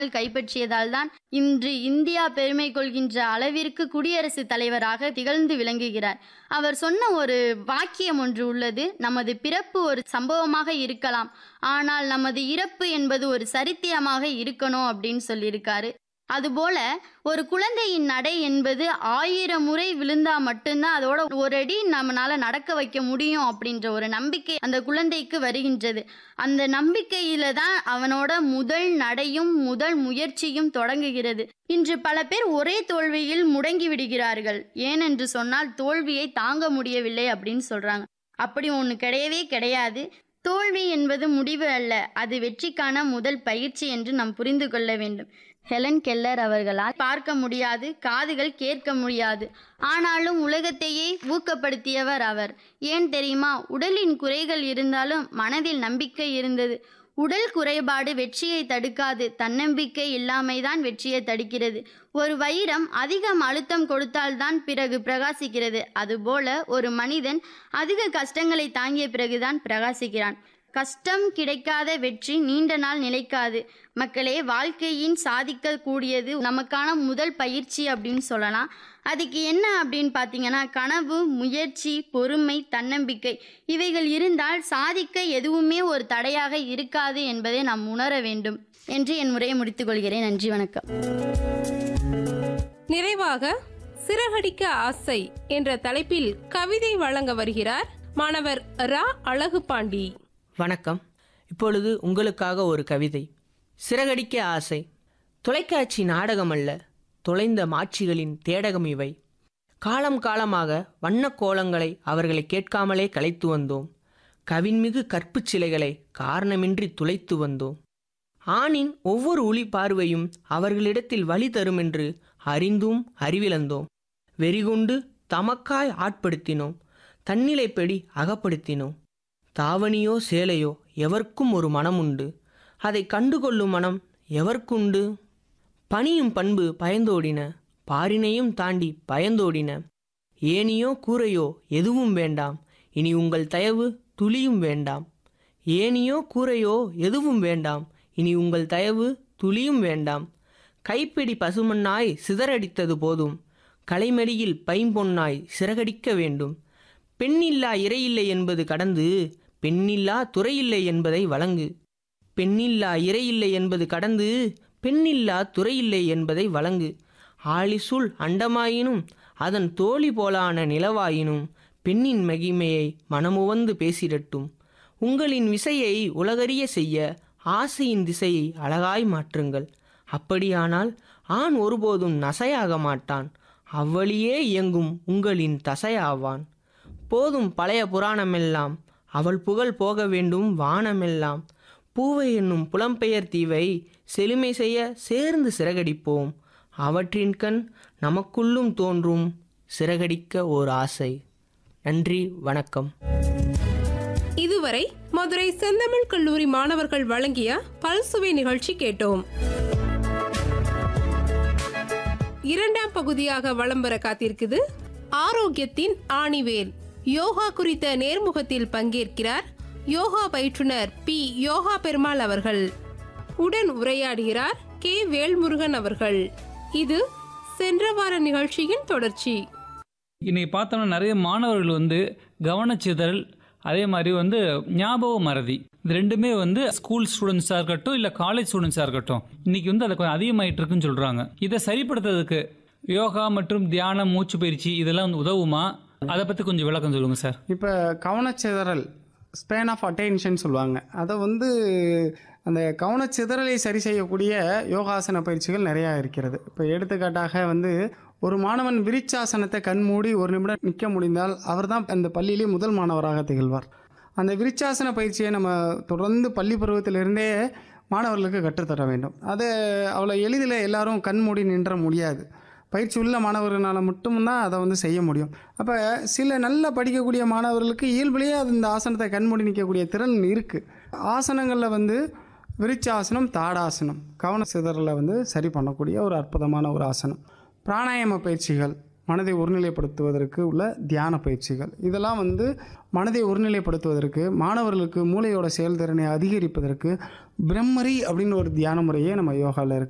கைப்பற்றியதால் தான் இன்று இந்தியா பெருமை கொள்கின்ற அளவிற்கு குடியரசுத் தலைவராக திகழ்ந்து விளங்குகிறார் அவர் சொன்ன ஒரு வாக்கியம் ஒன்று உள்ளது நமது பிறப்பு ஒரு சம்பவமாக இருக்கலாம் ஆனால் நமது இறப்பு என்பது ஒரு சரித்திரமாக இருக்கணும் அப்படின்னு சொல்லியிருக்காரு அதுபோல ஒரு குழந்தையின் நடை என்பது ஆயிரம் முறை விழுந்தா மட்டும்தான் அதோட ஒரு அடி நம்மளால நடக்க வைக்க முடியும் அப்படின்ற ஒரு நம்பிக்கை அந்த குழந்தைக்கு வருகின்றது அந்த நம்பிக்கையில தான் அவனோட முதல் நடையும் முதல் முயற்சியும் தொடங்குகிறது இன்று பல பேர் ஒரே தோல்வியில் முடங்கி விடுகிறார்கள் ஏனென்று சொன்னால் தோல்வியை தாங்க முடியவில்லை அப்படின்னு சொல்றாங்க அப்படி ஒன்று கிடையவே கிடையாது தோல்வி என்பது முடிவு அல்ல அது வெற்றிக்கான முதல் பயிற்சி என்று நாம் புரிந்து கொள்ள வேண்டும் ஹெலன் கெல்லர் அவர்களால் பார்க்க முடியாது காதுகள் கேட்க முடியாது ஆனாலும் உலகத்தையே ஊக்கப்படுத்தியவர் அவர் ஏன் தெரியுமா உடலின் குறைகள் இருந்தாலும் மனதில் நம்பிக்கை இருந்தது உடல் குறைபாடு வெற்றியை தடுக்காது தன்னம்பிக்கை இல்லாமைதான் வெற்றியை தடுக்கிறது ஒரு வைரம் அதிகம் அழுத்தம் கொடுத்தால்தான் பிறகு பிரகாசிக்கிறது அதுபோல ஒரு மனிதன் அதிக கஷ்டங்களை தாங்கிய பிறகுதான் பிரகாசிக்கிறான் கஷ்டம் கிடைக்காத வெற்றி நீண்ட நாள் நிலைக்காது மக்களே வாழ்க்கையின் சாதிக்கக்கூடியது நமக்கான முதல் பயிற்சி அப்படின்னு சொல்லலாம் அதுக்கு என்ன அப்படின்னு பார்த்தீங்கன்னா கனவு முயற்சி பொறுமை தன்னம்பிக்கை இவைகள் இருந்தால் சாதிக்க எதுவுமே ஒரு தடையாக இருக்காது என்பதை நாம் உணர வேண்டும் என்று என் உரையை முடித்துக் கொள்கிறேன் நன்றி வணக்கம் நிறைவாக சிறகடிக்க ஆசை என்ற தலைப்பில் கவிதை வழங்க வருகிறார் மாணவர் ரா அழகுபாண்டி வணக்கம் இப்பொழுது உங்களுக்காக ஒரு கவிதை சிறகடிக்க ஆசை தொலைக்காட்சி நாடகம் அல்ல தொலைந்த மாட்சிகளின் தேடகம் இவை காலம் காலமாக வண்ணக் கோலங்களை அவர்களை கேட்காமலே கலைத்து வந்தோம் கவின்மிகு கற்புச் சிலைகளை காரணமின்றி துளைத்து வந்தோம் ஆணின் ஒவ்வொரு ஒளி பார்வையும் அவர்களிடத்தில் வழி தரும் என்று அறிந்தும் அறிவிழந்தோம் வெறிகொண்டு தமக்காய் ஆட்படுத்தினோம் தன்னிலைப்படி அகப்படுத்தினோம் தாவணியோ சேலையோ எவர்க்கும் ஒரு மனம் உண்டு அதை கண்டுகொள்ளும் மனம் எவர்க்குண்டு பணியும் பண்பு பயந்தோடின பாரினையும் தாண்டி பயந்தோடின ஏனியோ கூரையோ எதுவும் வேண்டாம் இனி உங்கள் தயவு துளியும் வேண்டாம் ஏனியோ கூரையோ எதுவும் வேண்டாம் இனி உங்கள் தயவு துளியும் வேண்டாம் கைப்பிடி பசுமண்ணாய் சிதறடித்தது போதும் கலைமடியில் பைம்பொன்னாய் சிறகடிக்க வேண்டும் பெண்ணில்லா இறையில்லை என்பது கடந்து பெண்ணில்லா துறையில்லை என்பதை வழங்கு பெண்ணில்லா இறையில்லை என்பது கடந்து பெண்ணில்லா துறையில்லை என்பதை வழங்கு ஆலிசூல் அண்டமாயினும் அதன் தோழி போலான நிலவாயினும் பெண்ணின் மகிமையை மனமுவந்து பேசிடட்டும் உங்களின் விசையை உலகறிய செய்ய ஆசையின் திசையை அழகாய் மாற்றுங்கள் அப்படியானால் ஆண் ஒருபோதும் நசையாக மாட்டான் அவ்வழியே இயங்கும் உங்களின் தசையாவான் போதும் பழைய புராணமெல்லாம் அவள் புகழ் போக வேண்டும் வானமெல்லாம் பூவை என்னும் புலம்பெயர் தீவை செழுமை செய்ய சேர்ந்து சிறகடிப்போம் அவற்றின் கண் நமக்குள்ளும் தோன்றும் சிறகடிக்க ஓர் ஆசை நன்றி வணக்கம் இதுவரை மதுரை செந்தமிழ் கல்லூரி மாணவர்கள் வழங்கிய பல்சுவை நிகழ்ச்சி கேட்டோம் இரண்டாம் பகுதியாக வலம் வர காத்திருக்குது ஆரோக்கியத்தின் ஆணிவேல் யோகா குறித்த நேர்முகத்தில் பங்கேற்கிறார் யோகா பயிற்றுனர் பி யோகா பெருமாள் அவர்கள் உடன் உரையாடுகிறார் கே வேல்முருகன் அவர்கள் இது சென்ற வார நிகழ்ச்சியின் தொடர்ச்சி இன்னைக்கு பார்த்தோம்னா நிறைய மாணவர்கள் வந்து கவனச்சிதறல் அதே மாதிரி வந்து ஞாபக மறதி இது ரெண்டுமே வந்து ஸ்கூல் ஸ்டூடெண்ட்ஸாக இருக்கட்டும் இல்லை காலேஜ் ஸ்டூடெண்ட்ஸாக இருக்கட்டும் இன்னைக்கு வந்து அது கொஞ்சம் அதிகமாயிட்டு இருக்குன்னு சொல்கிறாங்க இதை சரிப்படுத்துறதுக்கு யோகா மற்றும் தியானம் மூச்சு பயிற்சி இதெல்லாம் வந்து உதவுமா அதை பற்றி கொஞ்சம் விளக்கம் சொல்லுங்கள் சார் இப்போ கவனச்சிதறல் ஸ்பேன் ஆஃப் அட்டென்ஷன் சொல்லுவாங்க அதை வந்து அந்த கவனச்சிதறலை சரி செய்யக்கூடிய யோகாசன பயிற்சிகள் நிறையா இருக்கிறது இப்போ எடுத்துக்காட்டாக வந்து ஒரு மாணவன் விரிச்சாசனத்தை கண்மூடி ஒரு நிமிடம் நிற்க முடிந்தால் அவர்தான் அந்த பள்ளியிலே முதல் மாணவராக திகழ்வார் அந்த விரிச்சாசன பயிற்சியை நம்ம தொடர்ந்து பள்ளி பருவத்திலிருந்தே மாணவர்களுக்கு கற்றுத்தர வேண்டும் அதை அவ்வளோ எளிதில் எல்லாரும் கண்மூடி நின்ற முடியாது பயிற்சி உள்ள மாணவர்களால் மட்டும்தான் அதை வந்து செய்ய முடியும் அப்போ சில நல்ல படிக்கக்கூடிய மாணவர்களுக்கு இயல்பிலேயே அது இந்த ஆசனத்தை கண்மூடி நிற்கக்கூடிய திறன் இருக்குது ஆசனங்களில் வந்து விருச்சாசனம் தாடாசனம் கவன சிதறலை வந்து சரி பண்ணக்கூடிய ஒரு அற்புதமான ஒரு ஆசனம் பிராணாயாம பயிற்சிகள் மனதை ஒருநிலைப்படுத்துவதற்கு உள்ள தியான பயிற்சிகள் இதெல்லாம் வந்து மனதை ஒருநிலைப்படுத்துவதற்கு மாணவர்களுக்கு மூளையோட செயல்திறனை அதிகரிப்பதற்கு பிரம்மரி அப்படின்னு ஒரு தியான முறையே நம்ம யோகாவில் இருக்குது